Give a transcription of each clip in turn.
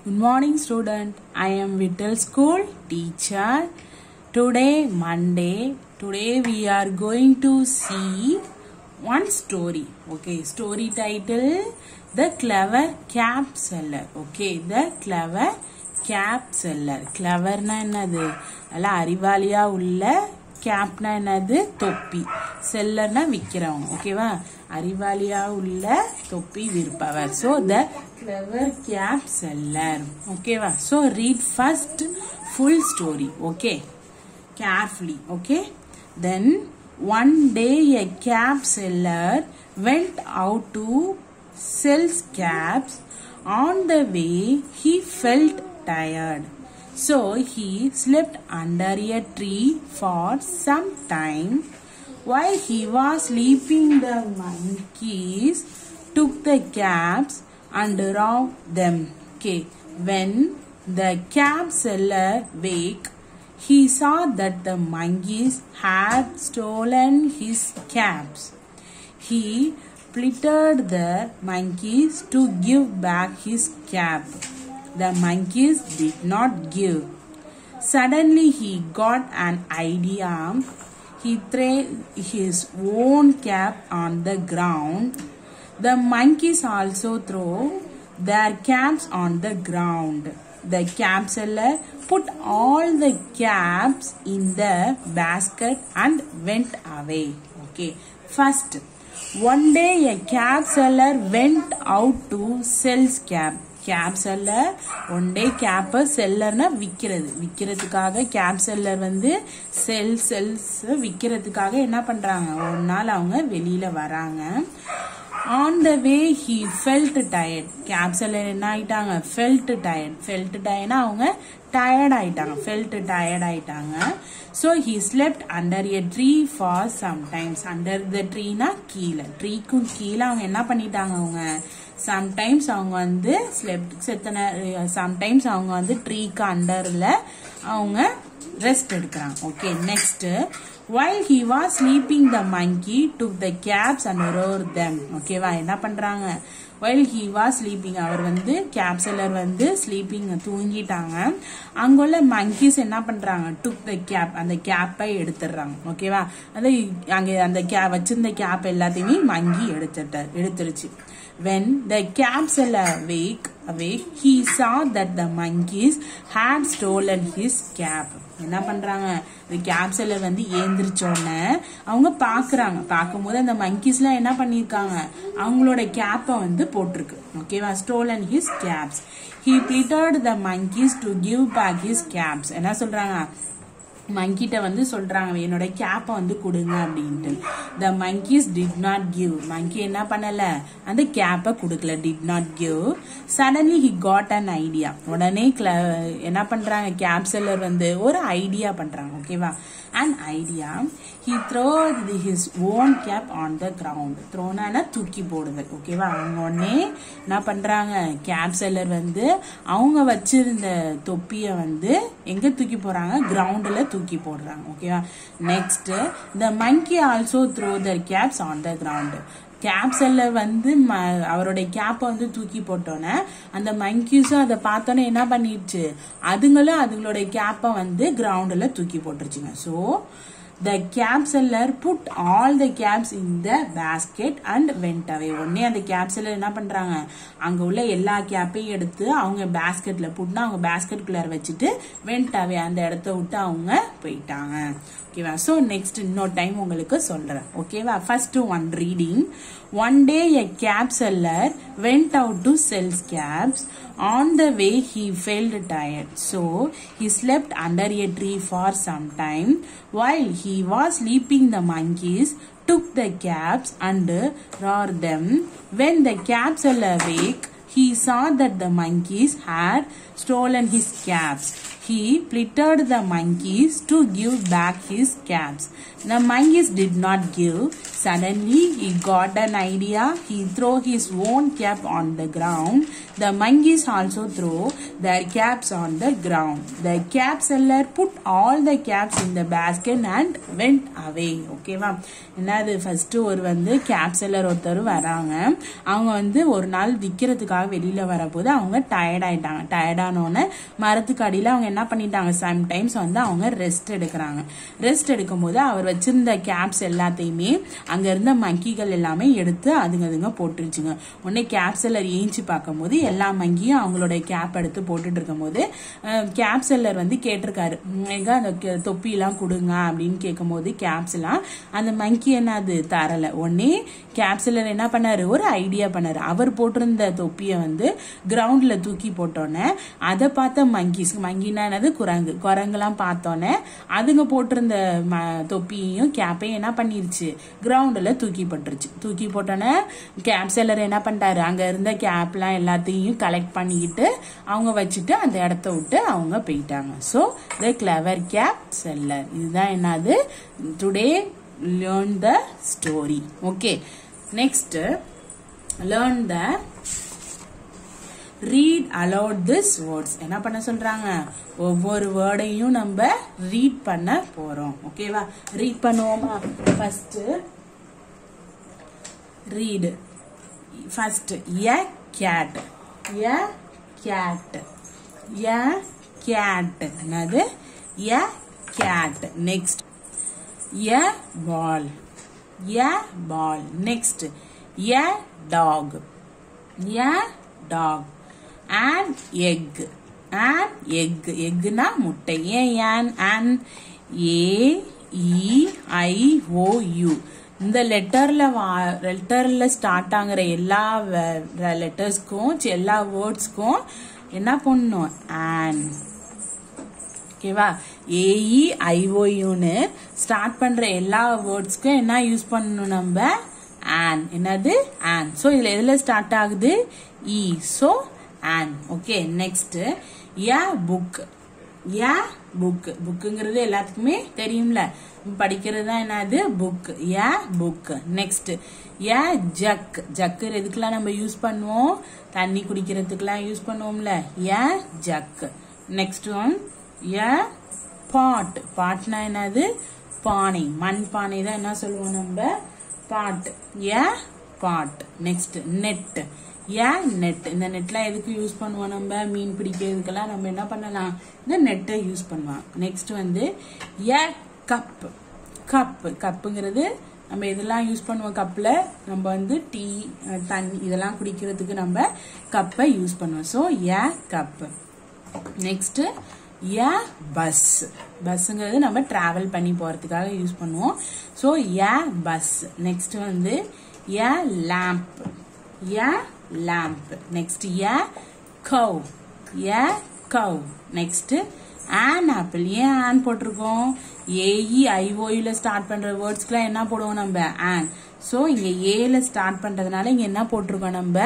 Good morning, student. I am Vittal School teacher. Today, Monday. Today, we are going to see one story. Okay, story title The Clever Cap Seller. Okay, The Clever Cap Seller. Cleverனா என்னது நல்லா அறிவாளியா உள்ள கேப்னா என்னது தொப்பி செல்லர்னா விக்கிறவங்க ஓகேவா அறிவாளியா உள்ள தொப்பி விற்பவர் so the clever cap seller ஓகேவா so read first full story okay carefully okay then one day a cab seller went out to sell cabs on the way he felt tired so he slept under a tree for some time while he was sleeping the monkeys took the cabs and robbed them okay when the cab seller wake he saw that the monkeys had stolen his caps. He pleaded the monkeys to give back his cap. The monkeys did not give. Suddenly he got an idea. He threw his own cap on the ground. The monkeys also threw their caps on the ground. The cap seller put all the caps in the basket and went away. Okay. First, one day a cap seller went out to sell cap. Cap seller one day கேப்பை செல்லர்னா விற்கிறது விற்கிறதுக்காக gap seller வந்து செல் cells விற்கிறதுக்காக என்ன பண்ணுறாங்க ஒரு நாள் அவங்க வெளியில் வராங்க on the way he felt tired cap seller என்ன ஆயிட்டாங்க ஃபெல்ட் டயர்ட் ஃபெல்ட் டயர்னா அவங்க டயர்ட் ஆயிட்டாங்க ஃபெல்ட் டயர்ட் ஆயிட்டாங்க so he slept under a tree for sometimes under the ட்ரீனா கீழே ட்ரீக்கும் கீழே அவங்க என்ன பண்ணிட்டாங்க அவங்க சம்டைம்ஸ் அவங்க வந்து ஸ்லெப்ட் செத்தன சம்டைம்ஸ் அவங்க வந்து ட்ரீக்கு அண்டரில் அவங்க ரெஸ்ட் எடுக்கிறாங்க okay next while he was sleeping the monkey took the caps and roared them ஓகேவா என்ன பண்றாங்க while he was sleeping அவர் வந்து கேப் செல்லர் வந்து ஸ்லீப்பிங் தூங்கிட்டாங்க அங்குள்ள மங்கீஸ் என்ன பண்றாங்க டுக் த கேப் அந்த கேப்பை எடுத்துடுறாங்க ஓகேவா அது அங்க அந்த கே வச்சிருந்த கேப் எல்லாத்தையுமே மங்கி எடுத்துட்டார் எடுத்துருச்சு when the cap seller awake awake he saw that the monkeys had stolen his cap என்ன பண்றாங்க இந்த கேப் செல்லர் வந்து ஏந்திரிச்சோடனே அவங்க பாக்குறாங்க பார்க்கும்போது அந்த மங்கீஸ்லாம் என்ன பண்ணிருக்காங்க அவங்களோட கேப்பை வந்து போட்டிருக்கு ஓகேவா stolen his caps he pleaded the monkeys to give back his caps என்ன சொல்றாங்க மங்கிட்ட வந்து சொல்றாங்க என்னோட கேப்பை வந்து கொடுங்க அப்படின்ட்டு the monkeys did not give monkey என்ன பண்ணல அந்த கேப்பை கொடுக்கல did not give suddenly he got an idea உடனே என்ன பண்றாங்க கேப் செல்லர் வந்து ஒரு ஐடியா பண்றாங்க ஓகேவா and idea he throw his own cap on the ground த்ரோனா தூக்கி போடுதல் ஓகேவா அவங்க உடனே என்ன பண்றாங்க கேப் செல்லர் வந்து அவங்க வச்சிருந்த தொப்பிய வந்து எங்க தூக்கி போறாங்க கிரவுண்ட்ல தூக்கி போடுறாங்க ஓகேவா next the monkey also throw their caps on the ground cap seller வந்து அவருடைய கேப்பை வந்து தூக்கி போட்டோன்னே அந்த மங்கீஸும் அதை பார்த்தோன்னே என்ன பண்ணிடுச்சு அதுங்களும் அதுங்களுடைய கேப்பை வந்து கிரவுண்டில் தூக்கி போட்டுருச்சுங்க so the cap seller put all the caps in the basket and went away உடனே அந்த கேப் செல்லர் என்ன பண்றாங்க அங்க உள்ள எல்லா கேப்பையும் எடுத்து அவங்க பேஸ்கெட்ல புட்னா அவங்க பேஸ்கெட்குள்ளார வச்சுட்டு வெண்ட் அவே அந்த இடத்த விட்டு அவங்க போயிட்டாங்க ஓகேவா ஸோ நெக்ஸ்ட் இன்னொரு டைம் உங்களுக்கு சொல்றேன் ஓகேவா first one reading one day a cap seller went out to sells caps on the way he felt tired so he slept under a tree for some time while he was sleeping the monkeys took the caps and roared them when the caps seller awake he saw that the monkeys had stolen his caps he pleaded the monkeys to give back his caps the monkeys did not give Suddenly he got an idea. He threw his own cap on the ground. The monkeys also threw their caps on the ground. The cap seller put all the caps in the basket and went away. ஓகேவா என்னது first ஒரு வந்து gap seller ஒருத்தர் வராங்க அவங்க வந்து ஒரு நாள் விற்கிறதுக்காக வெளியில வரப்போது அவங்க டயர்ட் ஆயிட்டாங்க டயர்டானோடனே மரத்துக்கு அடியில் அவங்க என்ன பண்ணிட்டாங்க சம்டைம்ஸ் வந்து அவங்க ரெஸ்ட் எடுக்கிறாங்க ரெஸ்ட் எடுக்கும்போது அவர் வச்சிருந்த கேப்ஸ் எல்லாத்தையுமே அங்க இருந்த மங்கிகள் எல்லாமே எடுத்து அதுங்க அதுங்க போட்டுருச்சுங்க உடனே கேப் செல்லர் ஏஞ்சி பார்க்கும்போது எல்லா மங்கியும் அவங்களோட கேப் எடுத்து போட்டுட்டு இருக்கும்போது கேப் செல்லர் வந்து கேட்டிருக்காரு "உம், எங்க அந்த கெ- தொப்பிலாம் கொடுங்க அப்படின்னு கேட்கும்போது கேப்ஸ் எல்லாம் அந்த மங்கி என்னது தரல உடனே கேப் செல்லர் என்ன பண்ணாரு ஒரு ஐடியா பண்ணாரு அவர் போட்டிருந்த தொப்பியை வந்து கிரவுண்ட்ல தூக்கி போட்டோன்னே அதை பார்த்த மங்கிஸ் மங்கினா என்னது குரங்கு குரங்குலாம் பார்த்தோன்னே அதுங்க போட்டிருந்த ம- தொப்பியையும் கேப்பையும் என்ன பண்ணிருச்சு கிரவுண்டில் தூக்கி போட்டுருச்சு தூக்கி போட்டோன்னே கேப் செல்லர் என்ன பண்ணிட்டாரு அங்க இருந்த கேப்லாம் எல்லாத்தையும் கலெக்ட் பண்ணிக்கிட்டு அவங்க வச்சுட்டு அந்த இடத்த விட்டு அவங்க போயிட்டாங்க so the clever cap seller இதுதான் என்னது today learn the story okay next learn the read aloud this words என்ன பண்ண சொல்றாங்க ஒவ்வொரு வேர்டையும் நம்ம ரீட் பண்ண போறோம் ஓகேவா ரீட் பண்ணுவோமா first read first a cat a cat a cat என்னது a cat next a ball a ball next a dog a dog an egg an egg எக்குனா முட்டை ஏன் ஏன் an A E I O you இந்த லெட்டர்ல லெட்டர்ல start ஆகுற எல்லா லெட்டர்ஸ்க்கும் எல்லா வேர்ட்ஸ்க்கும் என்ன பண்ணணும் an ஓகேவா ஏஇ ஐஓயுன்னு ஸ்டார்ட் பண்ற எல்லா வேர்ட்ஸ்க்கும் என்ன யூஸ் பண்ணணும் நம்ம ஆன் என்னது ஆன் ஸோ இதுல எதுல ஸ்டார்ட் ஆகுது E so an okay next a book a book புக்குங்கிறது எல்லாத்துக்குமே தெரியும்ல படிக்கிறது தான் என்னது book a book next a jug jug எதுக்கெல்லாம் நம்ம யூஸ் பண்ணுவோம் தண்ணி குடிக்கிறதுக்கெல்லாம் யூஸ் பண்ணுவோம்ல யா ஜக் நெக்ஸ்ட் ஒன் ய பாட் பாட்னா என்னது பானை மண் பானை தான் என்ன சொல்லுவோம் நம்ம pot a pot next net a net இந்த நெட்லாம் எதுக்கு யூஸ் பண்ணுவோம் நம்ம மீன் பிடிக்கிறதுக்கெல்லாம் நம்ம என்ன பண்ணலாம் இந்த நெட்டை யூஸ் பண்ணுவோம் நெக்ஸ்ட் வந்து ய கப் கப் கப்புங்கிறது நம்ம இதெல்லாம் யூஸ் பண்ணுவோம் கப்பில் நம்ம வந்து டீ அஹ், தண்ணி இதெல்லாம் குடிக்கிறதுக்கு நம்ம கப்பை யூஸ் பண்ணுவோம் so a cup next a bus பஸ்ஸுங்கிறது நம்ம டிராவல் பண்ணி போறதுக்காக யூஸ் பண்ணுவோம் ஸோ ய பஸ் நெக்ஸ்ட் வந்து ய லேம்ப் ய lamp next a cow a cow next an apple ஏன் ஆன் போட்டிருக்கோம் ஏஇ ஐஓயுல ஸ்டார்ட் பண்ற வேர்ட்ஸ்க்குலாம் என்ன போடுவோம் நம்ம ஆன் ஸோ இங்க ஏல ஸ்டார்ட் பண்றதுனால இங்க என்ன போட்டிருக்கோம் நம்ம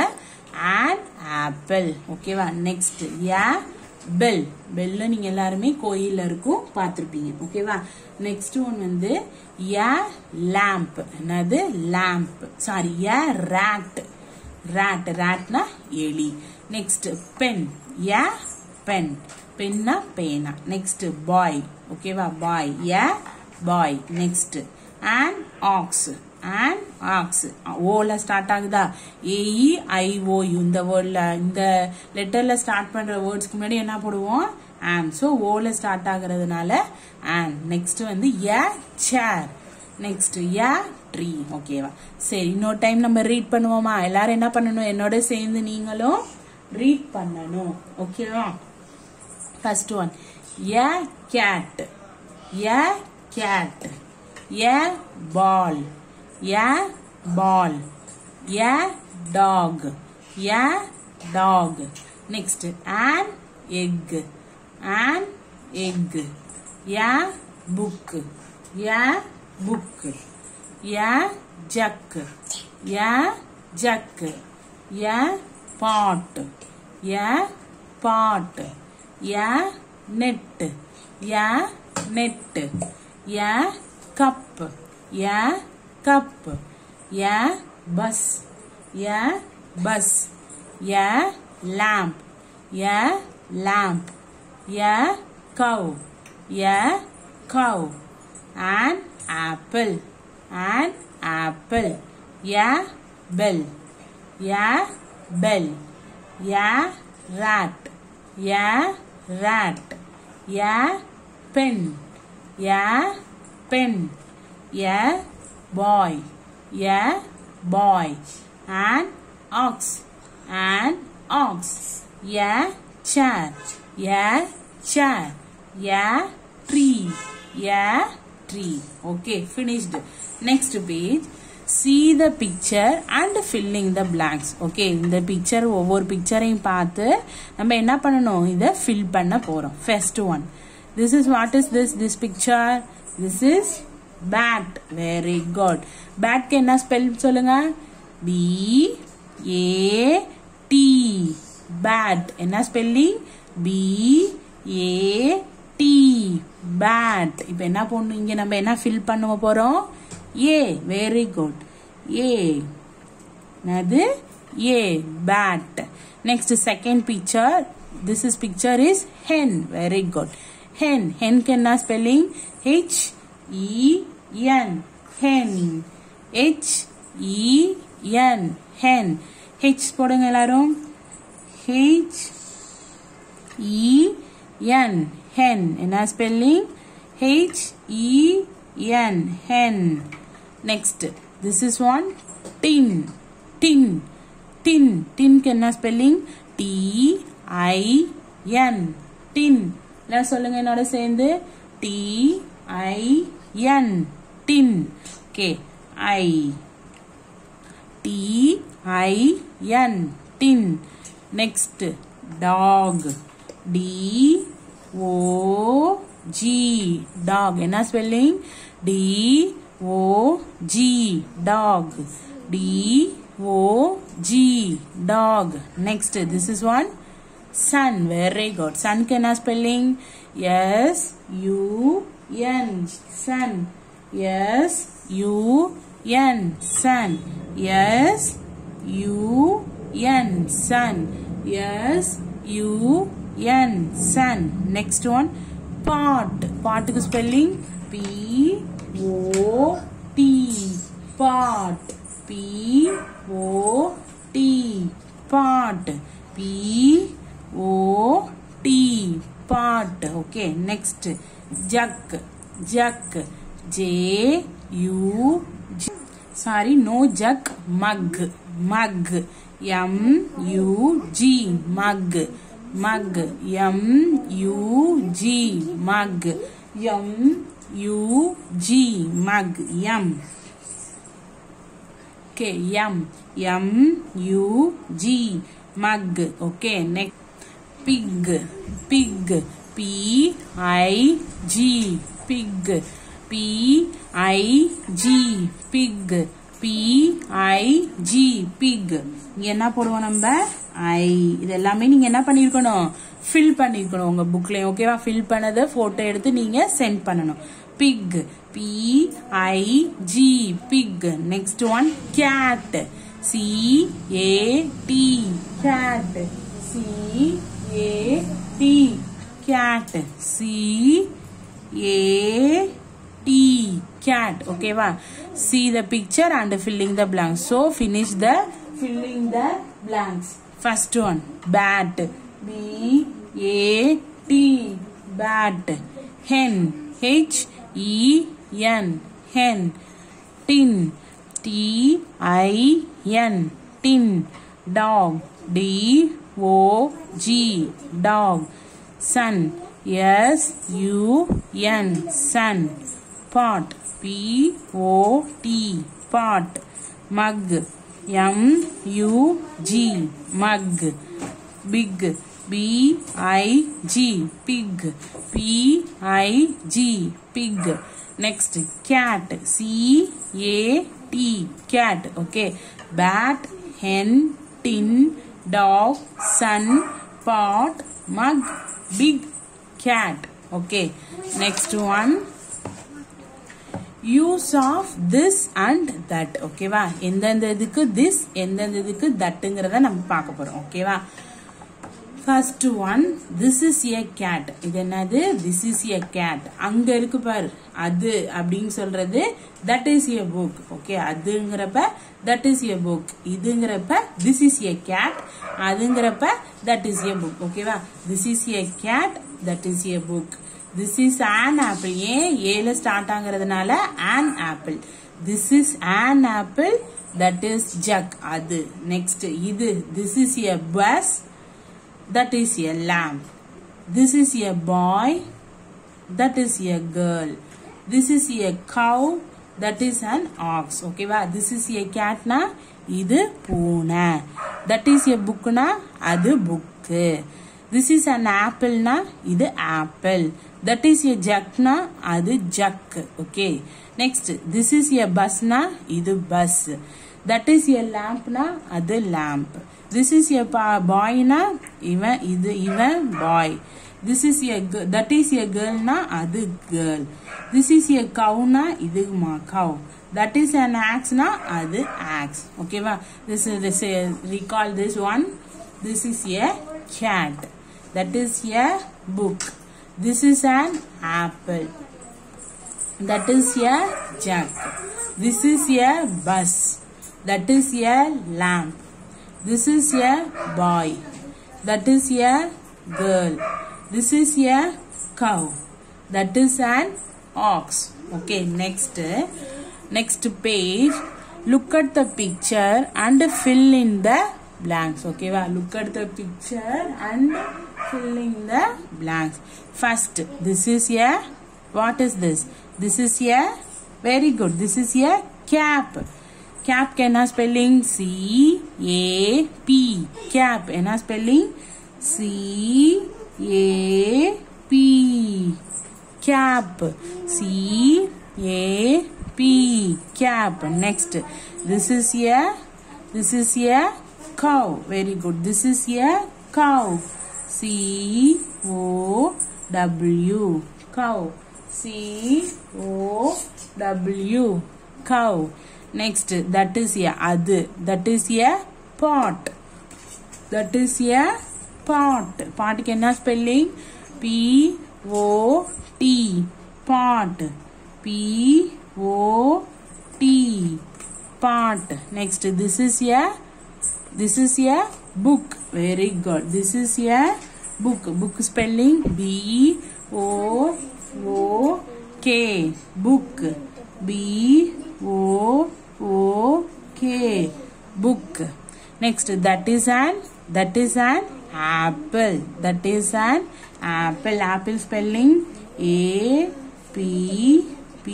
an apple okay next a bell பெல்ல நீங்க எல்லாருமே கோயில்ல இருக்கும் பார்த்திருப்பீங்க ஓகேவா நெக்ஸ்ட் ஒன் வந்து யா லேம்ப் என்னது lamp sorry a rat rat ரேட்னா எலி நெக்ஸ்ட் பென் யா பென் பென்னா பேனா next boy okay boy a boy next and ox and ox ஓல ஸ்டார்ட் ஆகுதா ஏஇ ஐஓ இந்த வேர்ட்ல இந்த லெட்டர்ல ஸ்டார்ட் பண்ற வேர்ட்ஸ்க்கு முன்னாடி என்ன போடுவோம் அண்ட் ஸோ ஓல ஸ்டார்ட் ஆகுறதுனால அண்ட் நெக்ஸ்ட் வந்து a chair next yeah tree ஓகேவா சரி இன்னொரு டைம் நம்ம ரீட் பண்ணுவோமா எல்லாரும் என்ன பண்ணணும் என்னோட சேர்ந்து நீங்களும் ரீட் பண்ணணும் ஓகேவா first one a cat a cat a ball a ball a dog a dog next an egg an egg a book a book a jug a jug a pot a pot a net a net a cup ஏ cup a bus a bus a lamp a lamp a cow a cow an apple an apple a bell a bell a rat a rat a pen a pen a boy a boy an ox an ox a chair a chair a tree a tree okay finished next page see the picture and filling the blanks okay இந்த picture ஒவ்வொரு பிக்சரையும் பார்த்து நம்ம என்ன பண்ணணும் இதை fill பண்ண போறோம் first one this is what is this this picture this is bat very good bat க்கு என்ன spell சொல்லுங்க b a t bat என்ன spelling b a t bat இப்போ என்ன பண்ணணும் இங்க நம்ம என்ன fill பண்ண போறோம் ஏ வெரி குட் ஏ அது a bat next second picture this is picture is hen very good hen ஹென்க்கு என்ன spelling H E N hen H E N hen H போடுங்க எல்லாரும் ஹெச் இ என் ஹென் என்ன spelling H E N hen next this is one tin tin tin டின்க்கு என்ன spelling D I N டின் எல்லாம் சொல்லுங்க என்னோட சேர்ந்து T I N tin okay I T I N tin next dog D O G dog என்ன spelling D O G dog D O G dog next this is one sun very good சன்க்கு என்ன spelling S U N sun S U N sun S U N sun S U N sun next one pot பாட்டுக்கு spelling P O T pot P O T pot P O T pot okay next jug jug J U sorry no jug mug mug M U G mug mug M U G mug M U G mug M okay M M U G mug okay next pig pig P I G pig P I G pig P I G pig இங்க என்ன போடுவோம் நம்ம ஐ இது எல்லாமே நீங்க என்ன பண்ணிருக்கணும் fill பண்ணிருக்கணும் உங்க புக்லயும் ஓகேவா ஃபில் பண்ணதை போட்டோ எடுத்து நீங்க சென்ட் பண்ணணும் pig P I G pig next one cat C A T cat C A T cat C A T cat okay va see the picture and filling the blanks so finish the filling the blanks first one bat b a t bat hen h e n hen tin t i n tin dog d o g dog sun s u n sun pot p o t pot mug m u g mug big b i g pig p i g pig next cat c a t cat okay bat hen tin dog sun pot mug big cat okay next one use of this and that ஓகேவா எந்தெந்த இதுக்கு this எந்தெந்த இதுக்கு தட்டுங்கிறத நம்ம பார்க்க போறோம் ஓகேவா first one this is a cat இது என்னது திஸ் இஸ் ஏ கேட் அங்க இருக்கு பாரு அது அப்படின்னு சொல்றது that is a book okay அதுங்கிறப்ப தட் இஸ் ஏ புக் இதுங்கிறப்ப திஸ் இஸ் ஏ கேட் அதுங்கிறப்ப தட் இஸ் ஏ புக் ஓகேவா this is a cat that is a book this is an apple ஏன் ஏல ஸ்டார்ட் ஆகுறதுனால an apple this is an apple that is jug அது next இது this is a bus that is a lamp. This is a boy, that is a girl. This is a cow, that is an ox. ஓகேவா this is a cat னா இது பூனை that is a book னா அது book this is an apple னா இது apple that is a jug னா அது jug okay next this is a bus னா இது bus that is a lamp னா அது lamp this is a பாய் னா இவன் இது இவன் பாய் this is a that is a girl னா அது girl this is a cow னா இது மா cow that is an axe னா அது axe ஓகேவா this is this recall this one this is a cat that is a book this is an apple that is a jug this is a bus that is a lamp this is a boy that is a girl this is a cow that is an ox okay next next page look at the picture and fill in the blanks okay wow look at the picture and fill in the blanks first this is a what is this this is a very good this is a cap cap என்ன spelling C A P cap என்ன spelling C A P cap C A P cap next this is a this is a cow very good this is a cow C O W cow C O W cow next that is a adu that is a pot that is a pot பாட்டுக்கு என்ன spelling P O T pot P O T pot next this is a this is a book very good this is a book book spelling B O O K book B O O K book next that is an that is an apple that is an apple apple spelling A P P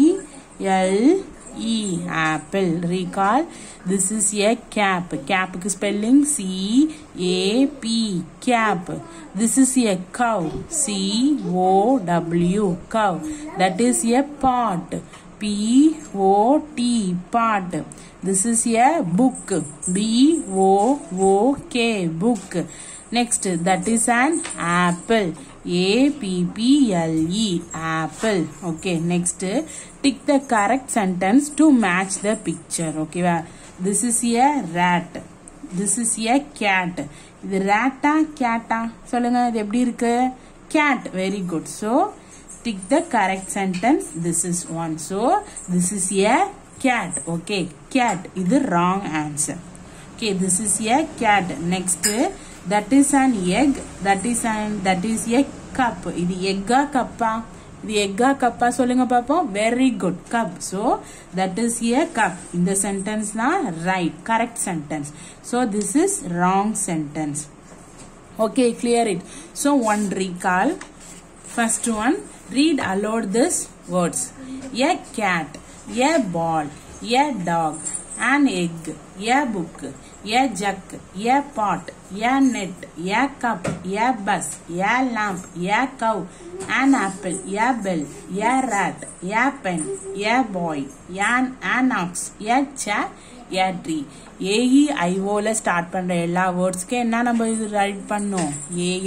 L E apple recall this is a cap cap spelling C A P cap this is a cow C O W cow that is a pot P O T pot this is a book B O O K book next that is an apple A P P L E apple okay next tick the correct sentence to match the picture okay வா this is a rat this is a cat இது ரேட்டா கேட்டா சொல்லுங்க இது எப்படி இருக்கு cat very good so tick the correct sentence this is one so this is a cat okay cat இது wrong answer okay this is a cat next that is an egg that is an that is a cup இது எக்கா கப்பா இது எக்கா கப்பா சொல்லுங்க பாப்போம் very good cup so that is a cup இந்த sentence தான் right correct sentence so this is wrong sentence okay clear it so one recall first one read aloud this words a cat a ball a dog an egg a book a jug a pot a net a cup a bus a lamp a cow an apple a bell a rat a pen a boy an an ox a chair a tree A E ஐஓல start பண்ற எல்லா வேர்ட்ஸ்க்கும் என்ன நம்ம இது write பண்ணோம் A N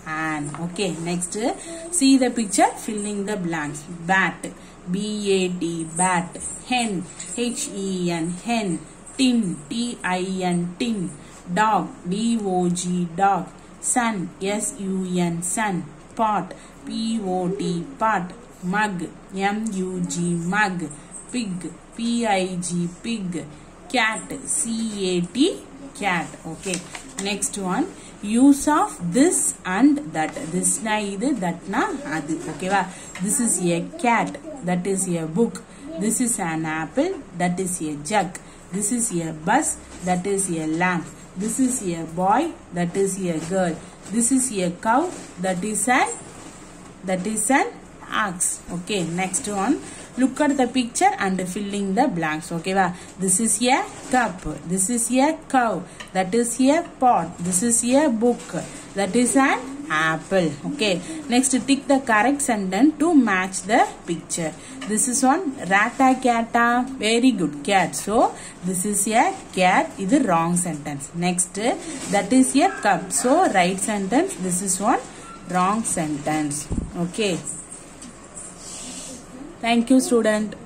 an. Okay, next see the picture filling the blanks. Bat, B-A-T, bat. Hen, H-E-N, hen. Tin, T-I-N, tin. Dog, D-O-G, dog. Sun, S-U-N, sun. Pot, P-O-T, pot. Mug, M-U-G, mug. Pig, P-I-G, pig. Cat, C-A-T, cat. Okay. Next one. Use of this and that. This na இது that na அது. ஓகேவா This is a cat. That is a book. This is an apple. That is a jug. This is a bus. That is a lamp. This is a boy. That is a girl. This is a cow. That is an that is an ox okay next one look at the picture and filling the blanks okay va this is a cup this is a cow that is a pot this is a book that is an apple okay next tick the correct sentence to match the picture this is one rata cata very good cat so this is a cat இது wrong sentence next that is a cup so right sentence this is one wrong sentence okay thank you student